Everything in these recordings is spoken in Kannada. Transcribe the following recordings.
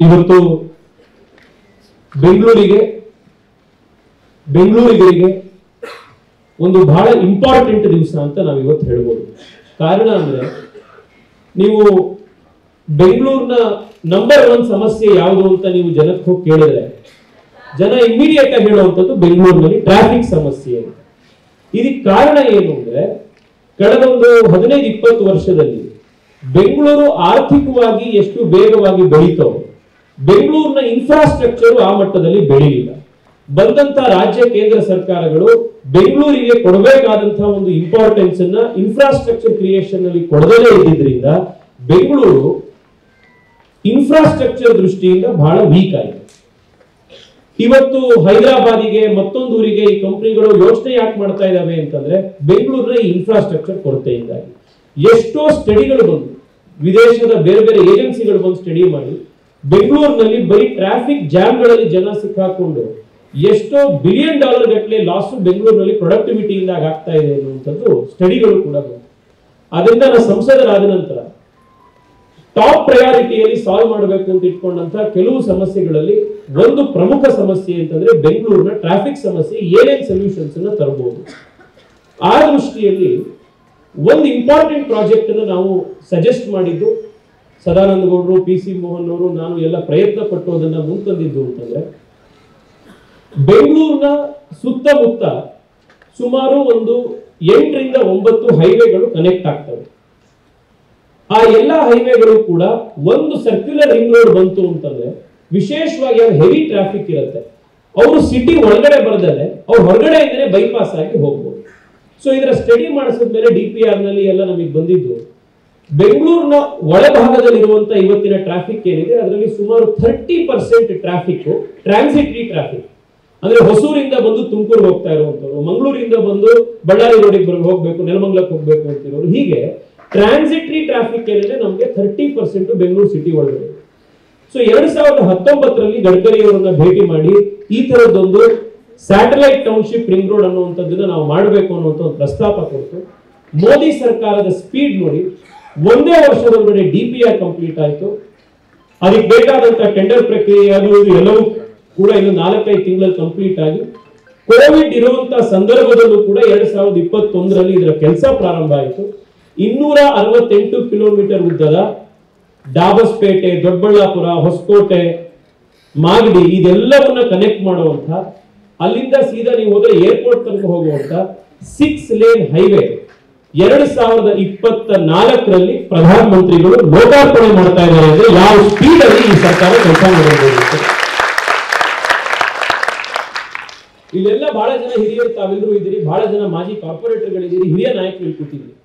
ಇವತ್ತು ಬೆಂಗಳೂರಿಗೆ ಬೆಂಗಳೂರಿಗರಿಗೆ ಒಂದು ಬಹಳ ಇಂಪಾರ್ಟೆಂಟ್ ದಿವಸ ಅಂತ ನಾವು ಇವತ್ತು ಹೇಳ್ಬೋದು ಕಾರಣ ಅಂದ್ರೆ ನೀವು ಬೆಂಗಳೂರಿನ ನಂಬರ್ ಒನ್ ಸಮಸ್ಯೆ ಯಾವುದು ಅಂತ ನೀವು ಜನಕ್ಕೆ ಹೋಗಿ ಕೇಳಿದ್ರೆ ಜನ ಇಮಿಡಿಯೇಟ್ ಆಗಿ ಹೇಳುವಂಥದ್ದು ಬೆಂಗಳೂರಿನಲ್ಲಿ ಟ್ರಾಫಿಕ್ ಸಮಸ್ಯೆ ಅಂತ ಇದಕ್ಕೆ ಕಾರಣ ಏನು ಅಂದ್ರೆ ಕಳೆದ ಒಂದು ಹದಿನೈದು ಇಪ್ಪತ್ತು ವರ್ಷದಲ್ಲಿ ಬೆಂಗಳೂರು ಆರ್ಥಿಕವಾಗಿ ಎಷ್ಟು ವೇಗವಾಗಿ ಬೆಳೀತೋ ಬೆಂಗಳೂರಿನ ಇನ್ಫ್ರಾಸ್ಟ್ರಕ್ಚರ್ ಆ ಮಟ್ಟದಲ್ಲಿ ಬೆಳೆಯಲಿಲ್ಲ ಬಂದಂತ ರಾಜ್ಯ ಕೇಂದ್ರ ಸರ್ಕಾರಗಳು ಬೆಂಗಳೂರಿಗೆ ಕೊಡಬೇಕಾದಂತಹ ಒಂದು ಇಂಪಾರ್ಟೆನ್ಸ್ ಅನ್ನ ಇನ್ಫ್ರಾಸ್ಟ್ರಕ್ಚರ್ ಕ್ರಿಯೇಷನ್ ಅಲ್ಲಿ ಕೊಡದಲೇ ಇದ್ದಿದ್ರಿಂದ ಬೆಂಗಳೂರು ಇನ್ಫ್ರಾಸ್ಟ್ರಕ್ಚರ್ ದೃಷ್ಟಿಯಿಂದ ಬಹಳ ವೀಕ್ ಆಗಿದೆ ಇವತ್ತು ಹೈದರಾಬಾದಿಗೆ ಮತ್ತೊಂದು ಊರಿಗೆ ಈ ಕಂಪನಿಗಳು ಯೋಚನೆ ಯಾಕೆ ಮಾಡ್ತಾ ಇದಾವೆ ಅಂತಂದ್ರೆ ಬೆಂಗಳೂರಿನ ಈ ಇನ್ಫ್ರಾಸ್ಟ್ರಕ್ಚರ್ ಕೊರತೆಯಿಂದಾಗಿ ಎಷ್ಟೋ ಸ್ಟಡಿಗಳು ಬಂದು ವಿದೇಶದ ಬೇರೆ ಬೇರೆ ಏಜೆನ್ಸಿಗಳು ಬಂದು ಸ್ಟಡಿ ಮಾಡಿ ಬೆಂಗಳೂರಿನಲ್ಲಿ ಬರೀ ಟ್ರಾಫಿಕ್ ಜಾಮ್ಗಳಲ್ಲಿ ಜನ ಸಿಕ್ಕಾಕೊಂಡು ಎಷ್ಟೋ ಬಿಲಿಯನ್ ಡಾಲರ್ ಗಟ್ಟಲೆ ಲಾಸ್ ಬೆಂಗಳೂರಿನಲ್ಲಿ ಪ್ರೊಡಕ್ಟಿವಿಟಿಯಿಂದಾಗ ಆಗ್ತಾ ಇದೆ ಅನ್ನುವಂಥದ್ದು ಸ್ಟಡಿಗಳು ಕೂಡ ಬಂತು ಅದರಿಂದ ನಾನು ಸಂಸದರಾದ ನಂತರ ಟಾಪ್ ಪ್ರಯಾರಿಟಿಯಲ್ಲಿ ಸಾಲ್ವ್ ಮಾಡಬೇಕು ಅಂತ ಇಟ್ಕೊಂಡಂತ ಕೆಲವು ಸಮಸ್ಯೆಗಳಲ್ಲಿ ಒಂದು ಪ್ರಮುಖ ಸಮಸ್ಯೆ ಅಂತಂದ್ರೆ ಬೆಂಗಳೂರಿನ ಟ್ರಾಫಿಕ್ ಸಮಸ್ಯೆ ಏನೇನ್ ಸೊಲ್ಯೂಷನ್ಸ್ ಅನ್ನ ತರಬಹುದು ಆ ದೃಷ್ಟಿಯಲ್ಲಿ ಒಂದು ಇಂಪಾರ್ಟೆಂಟ್ ಪ್ರಾಜೆಕ್ಟ್ ಅನ್ನು ನಾವು ಸಜೆಸ್ಟ್ ಮಾಡಿದ್ದು ಸದಾನಂದ ಗೌಡರು ಪಿ ಸಿ ಮೋಹನ್ ಅವರು ನಾನು ಎಲ್ಲ ಪ್ರಯತ್ನ ಪಟ್ಟು ಅದನ್ನ ಮುಂತಂದಿದ್ದು ಅಂತಂದ್ರೆ ಬೆಂಗಳೂರಿನ ಸುತ್ತಮುತ್ತ ಸುಮಾರು ಒಂದು ಎಂಟರಿಂದ ಒಂಬತ್ತು ಹೈವೇಗಳು ಕನೆಕ್ಟ್ ಆಗ್ತವೆ ಆ ಎಲ್ಲ ಹೈವೇಗಳು ಕೂಡ ಒಂದು ಸರ್ಕ್ಯುಲರ್ ರಿಂಗ್ ರೋಡ್ ಬಂತು ಅಂತಂದ್ರೆ ವಿಶೇಷವಾಗಿ ಅದು ಹೆವಿ ಟ್ರಾಫಿಕ್ ಇರುತ್ತೆ ಅವರು ಸಿಟಿ ಒಳಗಡೆ ಬರ್ದಲೆ ಅವ್ರು ಹೊರಗಡೆಯಿಂದನೇ ಬೈಪಾಸ್ ಆಗಿ ಹೋಗ್ಬೋದು ಸೊ ಇದರ ಸ್ಟಡಿ ಮಾಡಿಸಿದ್ಮೇಲೆ ಡಿ ಪಿ ಆರ್ ನಲ್ಲಿ ಎಲ್ಲ ನಮಗೆ ಬಂದಿದ್ದು ಬೆಂಗಳೂರಿನ ಒಳಭಾಗದಲ್ಲಿರುವಂತ ಇವತ್ತಿನ ಟ್ರಾಫಿಕ್ ಏನಿದೆ ಅದರಲ್ಲಿ ಸುಮಾರು thirty percent traffic transitory traffic ಅಂದ್ರೆ ಹೊಸೂರಿಂದ ಬಂದು ತುಮಕೂರು ಹೋಗ್ತಾ ಇರುವಂತವ್ರು ಮಂಗಳೂರಿಂದ ಬಂದು ಬಳ್ಳಾರಿ ರೋಡಿಗೆ ಬರ್ ಹೋಗ್ಬೇಕು ನೆಲಮಂಗಲಕ್ಕೆ ಹೋಗ್ಬೇಕು ಅಂತಿರೋರು ಹೀಗೆ ಟ್ರಾನ್ಸಿಟ್ರಿ ಟ್ರಾಫಿಕ್ ಏನಿದೆ ನಮಗೆ ಥರ್ಟಿ ಪರ್ಸೆಂಟ್ ಬೆಂಗಳೂರು ಸಿಟಿ ಒಳಗಡೆ ಸೊ ಎರಡ್ ಸಾವಿರದ ಹತ್ತೊಂಬತ್ತರಲ್ಲಿ ಗಡ್ಕರಿ ಅವರನ್ನ ಭೇಟಿ ಮಾಡಿ ಈ ತರದೊಂದು ಸ್ಯಾಟಲೈಟ್ ಟೌನ್ಶಿಪ್ ರಿಂಗ್ ರೋಡ್ ಅನ್ನುವಂಥದ್ದನ್ನ ನಾವು ಮಾಡಬೇಕು ಅನ್ನುವಂಥ ಒಂದು ಪ್ರಸ್ತಾಪ ಕೊಟ್ಟು ಮೋದಿ ಸರ್ಕಾರದ ಸ್ಪೀಡ್ ನೋಡಿ ಒಂದೇ ವರ್ಷದೊಳಗಡೆ ಡಿ ಪಿ ಆರ್ ಕಂಪ್ಲೀಟ್ ಆಯಿತು ಅದಕ್ಕೆ ಬೇಕಾದಂತ ಟೆಂಡರ್ ಪ್ರಕ್ರಿಯೆ ಅದು ಇದು ಎಲ್ಲವೂ ಕೂಡ ಇನ್ನು ನಾಲ್ಕೈದು ತಿಂಗಳಲ್ಲಿ ಕಂಪ್ಲೀಟ್ ಆಗಿ ಕೋವಿಡ್ ಇರುವಂತಹ ಸಂದರ್ಭದಲ್ಲೂ ಕೂಡ ಎರಡ್ ಸಾವಿರದ ಇಪ್ಪತ್ತೊಂದರಲ್ಲಿ ಇದರ ಕೆಲಸ ಪ್ರಾರಂಭ ಆಯಿತು ಇನ್ನೂರ ಅರವತ್ತೆಂಟು ಕಿಲೋಮೀಟರ್ ಉದ್ದದ ಡಾಬಸ್ಪೇಟೆ ದೊಡ್ಡಬಳ್ಳಾಪುರ ಹೊಸಕೋಟೆ ಮಾಗಡಿ ಇದೆಲ್ಲವನ್ನ ಕನೆಕ್ಟ್ ಮಾಡುವಂತ ಅಲ್ಲಿಂದ ಸೀದಾ ನೀವು ಹೋದ್ರೆ ಏರ್ಪೋರ್ಟ್ ತನಕ ಹೋಗುವಂತ ಸಿಕ್ಸ್ ಲೇನ್ ಹೈವೇ ಎರಡು ಸಾವಿರದ ಇಪ್ಪತ್ತ ನಾಲ್ಕರಲ್ಲಿ ಪ್ರಧಾನಮಂತ್ರಿಗಳು ಲೋಕಾರ್ಪಣೆ ಮಾಡ್ತಾ ಇದ್ದಾರೆ ಅಂದ್ರೆ ಯಾವ ಸ್ಪೀಡ್ ಅಲ್ಲಿ ಈ ಸರ್ಕಾರ ಕೆಲಸ ಮಾಡಬಹುದು ಇಲ್ಲೆಲ್ಲ ಬಹಳ ಜನ ಹಿರಿಯರು ತಾವೆಲ್ಲರೂ ಇದ್ದೀರಿ ಬಹಳ ಜನ ಮಾಜಿ ಕಾರ್ಪೊರೇಟರ್ಗಳಿದ್ದೀರಿ ಹಿರಿಯ ನಾಯಕರು ಇಲ್ಲಿ ಕೂತಿದ್ದೀರಿ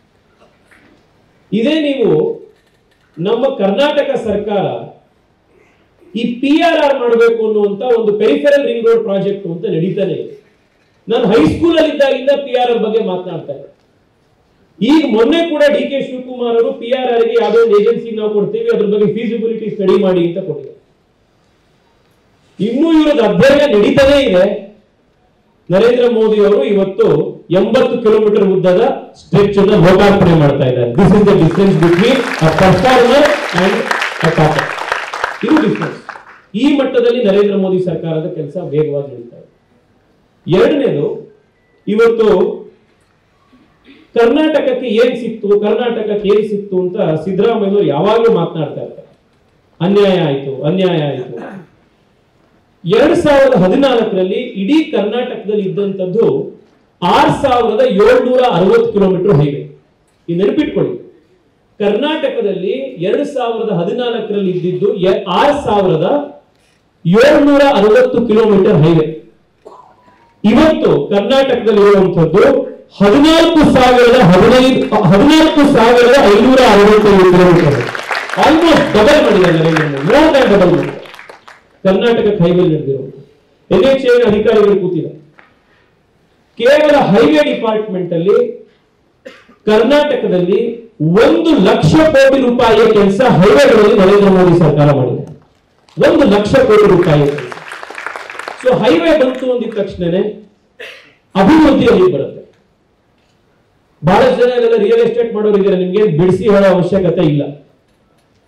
ಇದೇ ನೀವು ನಮ್ಮ ಕರ್ನಾಟಕ ಸರ್ಕಾರ ಈ ಪಿ ಆರ್ ಆರ್ ಮಾಡಬೇಕು ಅನ್ನುವಂತ ಒಂದು ಪೆರಿಫೆರಲ್ ರಿಂಗ್ ರೋಡ್ ಪ್ರಾಜೆಕ್ಟ್ ಅಂತ ನಡೀತಾನೆ ಇದೆ ನಾನು ಹೈಸ್ಕೂಲ್ ಅಲ್ಲಿ ಇದ್ದಾಗಿಂದ ಪಿ ಆರ್ ಆರ್ ಬಗ್ಗೆ ಮಾತನಾಡ್ತಾ ಇದ್ದೆ ಈಗ ಮೊನ್ನೆ ಕೂಡ ಡಿ ಕೆ ಶಿವಕುಮಾರ್ ಅವರು ಪಿ ಆರ್ ಆರ್ ಗೆ ಯಾವುದೋ ಒಂದು ಏಜೆನ್ಸಿ ನಾವು ಕೊಡ್ತೀವಿ ಅದ್ರ ಬಗ್ಗೆ ಫೀಸಿಬಿಲಿಟಿ ಸ್ಟಡಿ ಮಾಡಿ ಅಂತ ಕೊಟ್ಟಿದ್ದಾರೆ ಇನ್ನೂ ಇವ್ರದ್ದು ಅಧ್ಯಯನ ನಡೀತಾನೆ ಇದೆ ನರೇಂದ್ರ ಮೋದಿ ಅವರು ಇವತ್ತು ಎಂಬತ್ತು ಕಿಲೋಮೀಟರ್ ಉದ್ದದ ಸ್ಟ್ರೆಚ್ ಅನ್ನ ಲೋಕಾರ್ಪಣೆ ಮಾಡ್ತಾ ಇದ್ದಾರೆ this is the difference between a performer and a topper ಇದು ಡಿಫರೆನ್ಸ್ ಈ ಮಟ್ಟದಲ್ಲಿ ನರೇಂದ್ರ ಮೋದಿ ಸರ್ಕಾರದ ಕೆಲಸ ವೇಗವಾಗಿ ನಡೀತಾ ಇದೆ ಎರಡನೇದು ಇವತ್ತು ಕರ್ನಾಟಕಕ್ಕೆ ಏನ್ ಸಿಕ್ತು ಕರ್ನಾಟಕಕ್ಕೆ ಏನ್ ಸಿಕ್ತು ಅಂತ ಸಿದ್ದರಾಮಯ್ಯವರು ಯಾವಾಗಲೂ ಮಾತನಾಡ್ತಾ ಇರ್ತಾರೆ ಅನ್ಯಾಯ ಆಯ್ತು ಅನ್ಯಾಯ ಆಯ್ತು ಎರಡ್ ಸಾವಿರದ ಹದಿನಾಲ್ಕರಲ್ಲಿ ಇಡೀ ಕರ್ನಾಟಕದಲ್ಲಿ ಇದ್ದಂಥದ್ದು ಆರ್ ಸಾವಿರದ ಏಳ್ನೂರ ಅರವತ್ತು ಕಿಲೋಮೀಟರ್ ಹೈವೇ ಈ ನೆನಪಿಟ್ಕೊಳ್ಳಿ ಕರ್ನಾಟಕದಲ್ಲಿ ಎರಡ್ ಸಾವಿರದ ಹದಿನಾಲ್ಕರಲ್ಲಿ ಇದ್ದಿದ್ದು ಎ- ಆರ್ ಸಾವಿರದ ಏಳ್ನೂರ ಅರವತ್ತು ಕಿಲೋಮೀಟರ್ ಹೈವೇ ಇವತ್ತು ಕರ್ನಾಟಕದಲ್ಲಿ ಇರುವಂತದ್ದು ಹದಿನಾಲ್ಕು ಸಾವಿರದ ಹದಿನೈದು ಹದಿನಾಲ್ಕು ಸಾವಿರದ ಐನೂರ ಅರವತ್ತೈದು ಕಿಲೋಮೀಟರ್ ಆಲ್ಮೋಸ್ಟ್ ಡಬಲ್ ಮಾಡಿದ್ದಾರೆ Narendra Modi more than double ಮಾಡಿದ್ದಾರೆ ಕರ್ನಾಟಕಕ್ಕೆ ಹೈವೇ ನಡೆದಿರುವುದು ಎನ್ ಎಚ್ ಅಧಿಕಾರಿಗಳು ಕೂತಿದ್ದಾರೆ ಕೇವಲ ಹೈವೇ ಡಿಪಾರ್ಟ್ಮೆಂಟ್ ಅಲ್ಲಿ ಕರ್ನಾಟಕದಲ್ಲಿ ಒಂದು ಲಕ್ಷ ಕೋಟಿ ರೂಪಾಯಿಯ ಕೆಲಸ ಹೈವೇಗಳಲ್ಲಿ ನರೇಂದ್ರ ಮೋದಿ ಸರ್ಕಾರ ಮಾಡಿದೆ ಒಂದು ಲಕ್ಷ ಕೋಟಿ ರೂಪಾಯಿ ಸೊ ಹೈವೇ ಬಂತು ಅಂದಿದ ತಕ್ಷಣನೇ ಅಭಿವೃದ್ಧಿ ಅಲ್ಲಿ ಬರುತ್ತೆ ಬಹಳಷ್ಟು ಜನ ಎಲ್ಲ ರಿಯಲ್ ಎಸ್ಟೇಟ್ ಮಾಡೋರು ಇದ್ದಾರೆ ನಿಮ್ಗೆ ಬಿಡಿಸಿ ಹೇಳೋ ಅವಶ್ಯಕತೆ ಇಲ್ಲ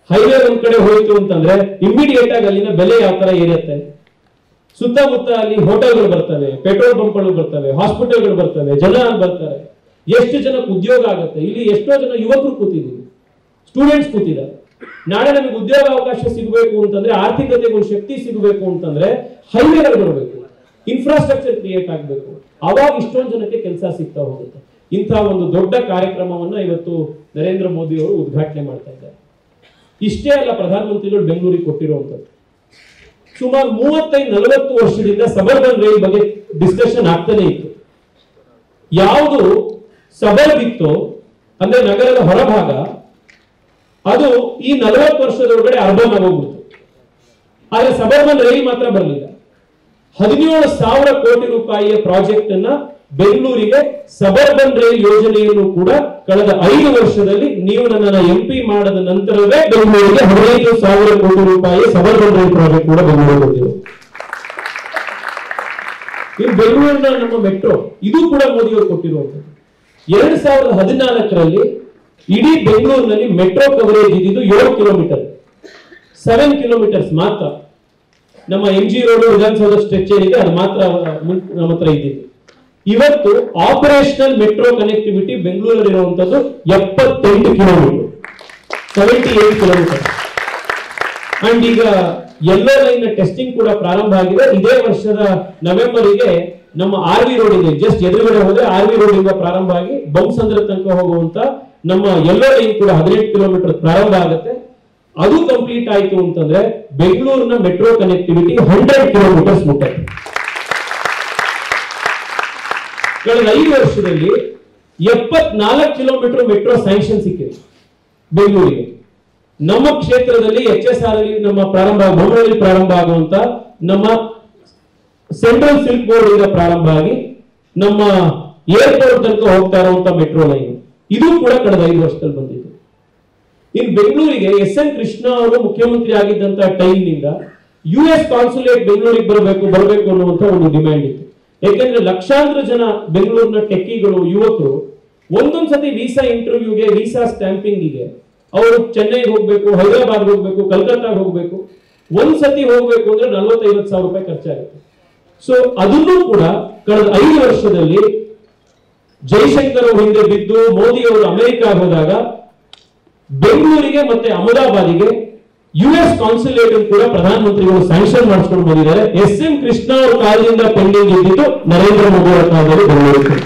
ಹೈವೇ ಒಂದ್ ಕಡೆ ಹೋಯ್ತು ಅಂತಂದ್ರೆ ಇಮಿಡಿಯೇಟ್ ಆಗಿ ಅಲ್ಲಿನ ಬೆಲೆ ಯಾವ ತರ ಏರುತ್ತೆ ಸುತ್ತಮುತ್ತ ಅಲ್ಲಿ ಹೋಟೆಲ್ಗಳು ಬರ್ತವೆ ಪೆಟ್ರೋಲ್ ಬಂಕ್ಗಳು ಬರ್ತವೆ ಹಾಸ್ಪಿಟಲ್ಗಳು ಬರ್ತವೆ ಜನ ಅಲ್ಲಿ ಬರ್ತಾರೆ ಎಷ್ಟು ಜನಕ್ಕೆ ಉದ್ಯೋಗ ಆಗುತ್ತೆ ಇಲ್ಲಿ ಎಷ್ಟೋ ಜನ ಯುವಕರು ಕೂತಿದ್ದೀವಿ ಸ್ಟೂಡೆಂಟ್ಸ್ ಕೂತಿದ್ದಾರೆ ನಾಳೆ ನಮಗೆ ಉದ್ಯೋಗ ಅವಕಾಶ ಸಿಗಬೇಕು ಅಂತಂದ್ರೆ ಆರ್ಥಿಕತೆಗೆ ಒಂದು ಶಕ್ತಿ ಸಿಗಬೇಕು ಅಂತಂದ್ರೆ ಹೈವೇಗಳು ಬರಬೇಕು ಇನ್ಫ್ರಾಸ್ಟ್ರಕ್ಚರ್ ಕ್ರಿಯೇಟ್ ಆಗಬೇಕು ಅವಾಗ ಇಷ್ಟೊಂದು ಜನಕ್ಕೆ ಕೆಲಸ ಸಿಗ್ತಾ ಹೋಗುತ್ತೆ ಇಂತಹ ಒಂದು ದೊಡ್ಡ ಕಾರ್ಯಕ್ರಮವನ್ನ ಇವತ್ತು ನರೇಂದ್ರ ಮೋದಿ ಅವರು ಉದ್ಘಾಟನೆ ಮಾಡ್ತಾ ಇದ್ದಾರೆ ಇಷ್ಟೇ ಅಲ್ಲ ಪ್ರಧಾನಮಂತ್ರಿಗಳು ಬೆಂಗಳೂರಿಗೆ ಕೊಟ್ಟಿರುವಂತದ್ದು ಸುಮಾರು ಮೂವತ್ತೈದು ನಲವತ್ತು ವರ್ಷದಿಂದ ಸಬರ್ಬನ್ ರೈಲ್ ಬಗ್ಗೆ ಡಿಸ್ಕಷನ್ ಆಗ್ತಾನೆ ಇತ್ತು ಯಾವುದು ಸಬರ್ಬ್ ಇತ್ತು ಅಂದ್ರೆ ನಗರದ ಹೊರಭಾಗ ಅದು ಈ ನಲವತ್ತು ವರ್ಷದೊಳಗಡೆ ಅರ್ಬನ್ ಆಗೋಗ್ಬಿಡ್ತು ಆದ್ರೆ ಸಬರ್ಬನ್ ರೈಲ್ ಮಾತ್ರ ಬರಲಿಲ್ಲ ಹದಿನೇಳು ಸಾವಿರ ಕೋಟಿ ರೂಪಾಯಿಯ ಪ್ರಾಜೆಕ್ಟ್ ಅನ್ನ ಬೆಂಗಳೂರಿಗೆ ಸಬರ್ಬನ್ ರೈಲ್ ಯೋಜನೆಯನ್ನು ಕೂಡ ಕಳೆದ ಐದು ವರ್ಷದಲ್ಲಿ ನೀವು ನನ್ನನ್ನು ಎಂ ಪಿ ಮಾಡದ ನಂತರವೇ ಬೆಂಗಳೂರಿಗೆ ಹದಿನೈದು ಸಾವಿರ ಕೋಟಿ ರೂಪಾಯಿ ಸಬರ್ಬನ್ ರೈಲ್ ಪ್ರಾಜೆಕ್ಟ್ ಕೂಡ ಬೆಂಗಳೂರಿಗೆ ಬಂದಿದೆ ಇನ್ನು ಬೆಂಗಳೂರಿನ ನಮ್ಮ ಮೆಟ್ರೋ ಇದು ಕೂಡ ಮೋದಿಯವರು ಕೊಟ್ಟಿರುವಂತದ್ದು ಎರಡ್ ಸಾವಿರದ ಹದಿನಾಲ್ಕರಲ್ಲಿ ಇಡೀ ಬೆಂಗಳೂರಿನಲ್ಲಿ ಮೆಟ್ರೋ ಕವರೇಜ್ ಇದ್ದಿದ್ದು ಏಳು ಕಿಲೋಮೀಟರ್ ಸೆವೆನ್ ಕಿಲೋಮೀಟರ್ಸ್ ಮಾತ್ರ ನಮ್ಮ M G road Vidhana Soudha stretch ಏನಿದೆ ಅದು ಮಾತ್ರ ಮುನ್- ನಮ್ಮ ಹತ್ರ ಇದ್ದಿದ್ದು ಇವತ್ತು ಆಪರೇಷನಲ್ ಮೆಟ್ರೋ ಕನೆಕ್ಟಿವಿಟಿ ಬೆಂಗಳೂರಲ್ಲಿ ಇರುವಂತದ್ದು ಎಪ್ಪತ್ತೆಂಟು kilometre seventy eight kilometre and ಈಗ ಎಲ್ಲೋ ಲೈನ್ ಟೆಸ್ಟಿಂಗ್ ಕೂಡ ಪ್ರಾರಂಭ ಆಗಿದೆ ಇದೇ ವರ್ಷದ ನವೆಂಬರಿಗೆ ನಮ್ಮ ಆರ್ ವಿ ರೋಡ್ ಇದೆ ಜಸ್ಟ್ ಎದುರುಗಡೆ ಹೋದ್ರೆ ಆರ್ ವಿ ರೋಡ್ ಇಂದ ಪ್ರಾರಂಭ ಆಗಿ ಬೊಮ್ಮಸಂದ್ರ ತನಕ ಹೋಗುವಂತ ನಮ್ಮ ಎಲ್ಲೋ ಲೈನ್ ಕೂಡ ಹದಿನೆಂಟು ಕಿಲೋಮೀಟರ್ ಪ್ರಾರಂಭ ಆಗುತ್ತೆ ಅದು ಕಂಪ್ಲೀಟ್ ಆಯ್ತು ಅಂತಂದ್ರೆ ಬೆಂಗಳೂರಿನ ಮೆಟ್ರೋ ಕನೆಕ್ಟಿವಿಟಿ ಹಂಡ್ರೆಡ್ ಕಿಲೋಮೀಟರ್ಸ್ ಮುಟ್ಟುತ್ತೆ ಕಳೆದ ಐದು ವರ್ಷದಲ್ಲಿ ಎಪ್ಪತ್ನಾಲ್ಕು ಕಿಲೋಮೀಟರ್ ಮೆಟ್ರೋ ಸ್ಯಾಂಕ್ಷನ್ ಸಿಕ್ಕಿದೆ ಬೆಂಗಳೂರಿಗೆ ನಮ್ಮ ಕ್ಷೇತ್ರದಲ್ಲಿ ಎಚ್ ಎಸ್ ಆರ್ ಅಲ್ಲಿ ನಮ್ಮ ಪ್ರಾರಂಭ ಬೊಮ್ಮನಹಳ್ಳಿ ಪ್ರಾರಂಭ ಆಗುವಂತ ನಮ್ಮ ಸೆಂಟ್ರಲ್ ಸಿಲ್ಕ್ ಬೋರ್ಡ್ ಇಂದ ಪ್ರಾರಂಭ ಆಗಿ ನಮ್ಮ ಏರ್ಪೋರ್ಟ್ ತನಕ ಹೋಗ್ತಾ ಇರುವಂತ ಮೆಟ್ರೋ ಲೈನ್ ಇದು ಕೂಡ ಕಳೆದ ಐದು ವರ್ಷದಲ್ಲಿ ಬಂದಿದೆ ಇನ್ನು ಬೆಂಗಳೂರಿಗೆ ಎಸ್ ಎನ್ ಕೃಷ್ಣ ಅವರು ಮುಖ್ಯಮಂತ್ರಿ ಆಗಿದ್ದಂತ ಟೈಮ್ನಿಂದ ಯು ಎಸ್ ಕಾನ್ಸುಲೇಟ್ ಬೆಂಗಳೂರಿಗೆ ಬರಬೇಕು ಬರಬೇಕು ಅನ್ನುವಂತ ಒಂದು ಡಿಮ್ಯಾಂಡ್ ಇತ್ತು ಯಾಕೆಂದ್ರೆ ಲಕ್ಷಾಂತರ ಜನ ಬೆಂಗಳೂರಿನ ಟೆಕ್ಕಿಗಳು ಯುವಕರು ಒಂದೊಂದ್ ಸತಿ ವೀಸಾ ಇಂಟರ್ವ್ಯೂಗೆ ವೀಸಾ ಸ್ಟ್ಯಾಂಪಿಂಗಿಗೆ ಅವರು ಚೆನ್ನೈಗೆ ಹೋಗ್ಬೇಕು ಹೈದರಾಬಾದ್ ಹೋಗ್ಬೇಕು ಕಲ್ಕತ್ತಾಗ ಹೋಗ್ಬೇಕು ಒಂದ್ ಸತಿ ಹೋಗ್ಬೇಕು ಅಂದ್ರೆ ನಲ್ವತ್ತೈವತ್ತು ಸಾವಿರ ರೂಪಾಯಿ ಖರ್ಚಾಗುತ್ತೆ ಸೊ ಅದನ್ನು ಕೂಡ ಕಳೆದ ಐದು ವರ್ಷದಲ್ಲಿ ಜೈಶಂಕರ್ ಅವ್ರ ಹಿಂದೆ ಬಿದ್ದು ಮೋದಿ ಅವರು ಅಮೆರಿಕ ಹೋದಾಗ ಬೆಂಗಳೂರಿಗೆ ಮತ್ತೆ ಅಹಮದಾಬಾದಿಗೆ ಯು ಎಸ್ ಕಾನ್ಸುಲೇಟ್ ಕೂಡ ಪ್ರಧಾನಮಂತ್ರಿಗಳು ಸ್ಯಾಂಕ್ಷನ್ ಮಾಡಿಸ್ಕೊಂಡು ಬಂದಿದ್ದಾರೆ ಎಸ್ ಎಂ ಕೃಷ್ಣ ಅವ್ರ ಕಾಲದಿಂದ ಪೆಂಡಿಂಗ್ ಇದ್ದಿದ್ದು ನರೇಂದ್ರ ಮೋದಿ ಅವರ ಕಾಲದಲ್ಲಿ ಬೆಂಗಳೂರಿಗೆ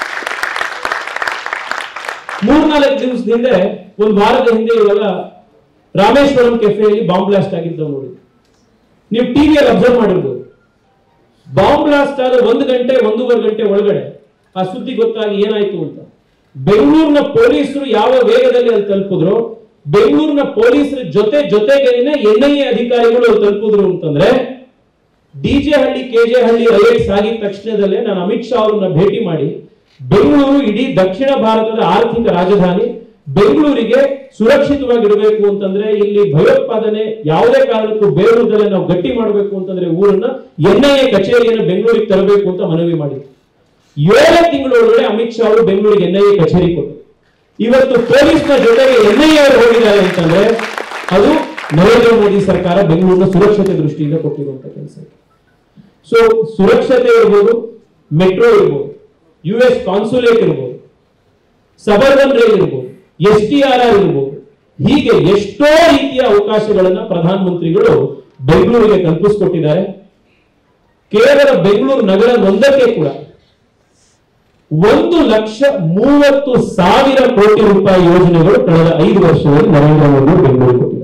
ಮೂರ್ನಾಲ್ಕು ದಿವಸದಿಂದ ಒಂದು ವಾರದ ಹಿಂದೆ ಇವಾಗ ರಾಮೇಶ್ವರಂ ಕೆಫೆಯಲ್ಲಿ ಬಾಂಬ್ ಬ್ಲಾಸ್ಟ್ ಆಗಿದ್ದವು ನೋಡಿ ನೀವು ಟಿವಿಯಲ್ಲಿ ಅಬ್ಸರ್ವ್ ಮಾಡಿರ್ಬೋದು ಬಾಂಬ್ ಬ್ಲಾಸ್ಟ್ ಆದ ಒಂದು ಗಂಟೆ ಒಂದೂವರೆ ಗಂಟೆ ಒಳಗಡೆ ಆ ಸುದ್ದಿ ಗೊತ್ತಾಗಿ ಏನಾಯ್ತು ಅಂತ ಬೆಂಗಳೂರಿನ ಪೊಲೀಸರು ಯಾವ ವೇಗದಲ್ಲಿ ಅಲ್ಲಿ ತಲುಪಿದ್ರು ಬೆಂಗಳೂರಿನ ಪೊಲೀಸರ ಜೊತೆ ಜೊತೆಗೇನೆ ಎನ್ ಐ ಎ ಅಧಿಕಾರಿಗಳು ಅಲ್ಲಿ ತಲುಪಿದ್ರು ಅಂತಂದ್ರೆ ಡಿಜೆ ಹಳ್ಳಿ ಕೆಜೆ ಹಳ್ಳಿ ರೈಟ್ಸ್ ಆಗಿದ ತಕ್ಷಣದಲ್ಲೇ ನಾನು ಅಮಿತ್ ಶಾ ಅವರನ್ನ ಭೇಟಿ ಮಾಡಿ ಬೆಂಗಳೂರು ಇಡೀ ದಕ್ಷಿಣ ಭಾರತದ ಆರ್ಥಿಕ ರಾಜಧಾನಿ ಬೆಂಗಳೂರಿಗೆ ಸುರಕ್ಷಿತವಾಗಿಡಬೇಕು ಅಂತಂದ್ರೆ ಇಲ್ಲಿ ಭಯೋತ್ಪಾದನೆ ಯಾವುದೇ ಕಾರಣಕ್ಕೂ ಬೇರೂರದಲ್ಲೇ ನಾವು ಗಟ್ಟಿ ಮಾಡಬೇಕು ಅಂತಂದ್ರೆ ಊರನ್ನ ಎನ್ ಐ ಎ ಕಚೇರಿಯನ್ನು ಬೆಂಗಳೂರಿಗೆ ತರಬೇಕು ಅಂತ ಮನವಿ ಮಾಡಿದ್ರು ಏಳು ತಿಂಗಳೊಳಗಡೆ ಅಮಿತ್ ಶಾ ಅವರು ಬೆಂಗಳೂರಿಗೆ ಎನ್ ಐ ಎ ಕಚೇರಿ ಕೊಟ್ಟರು ಇವತ್ತು ಪೊಲೀಸ್ನ ಜೊತೆಗೆ ಎನ್ ಐ ಎ ಅವರು ಹೋಗಿದ್ದಾರೆ ಅಂತಂದ್ರೆ ಅದು ನರೇಂದ್ರ ಮೋದಿ ಸರ್ಕಾರ ಬೆಂಗಳೂರಿನ ಸುರಕ್ಷತೆ ದೃಷ್ಟಿಯಿಂದ ಕೊಟ್ಟಿರುವಂತ ಕೆಲಸ ಸೊ ಸುರಕ್ಷತೆ ಇರ್ಬೋದು ಮೆಟ್ರೋ ಇರ್ಬೋದು ಯು ಎಸ್ ಕಾನ್ಸುಲೇಟ್ ಇರ್ಬೋದು ಸಬರ್ಬನ್ ರೈಲ್ ಇರ್ಬೋದು ಎಸ್ ಟಿ ಆರ್ ಆರ್ ಇರ್ಬೋದು ಹೀಗೆ ಎಷ್ಟೋ ರೀತಿಯ ಅವಕಾಶಗಳನ್ನ ಪ್ರಧಾನಮಂತ್ರಿಗಳು ಬೆಂಗಳೂರಿಗೆ ಕಲ್ಪಿಸಿಕೊಟ್ಟಿದ್ದಾರೆ ಕೇವಲ ಬೆಂಗಳೂರು ನಗರ ಒಂದಕ್ಕೆ ಕೂಡ ಒಂದು ಲಕ್ಷ ಮೂವತ್ತು ಸಾವಿರ ಕೋಟಿ ರೂಪಾಯಿ ಯೋಜನೆಗಳು ಕಳೆದ ಐದು ವರ್ಷದಲ್ಲಿ ನರೇಂದ್ರ ಮೋದಿ ಬೆಂಗಳೂರು ಕೊಟ್ಟಿದ್ದಾರೆ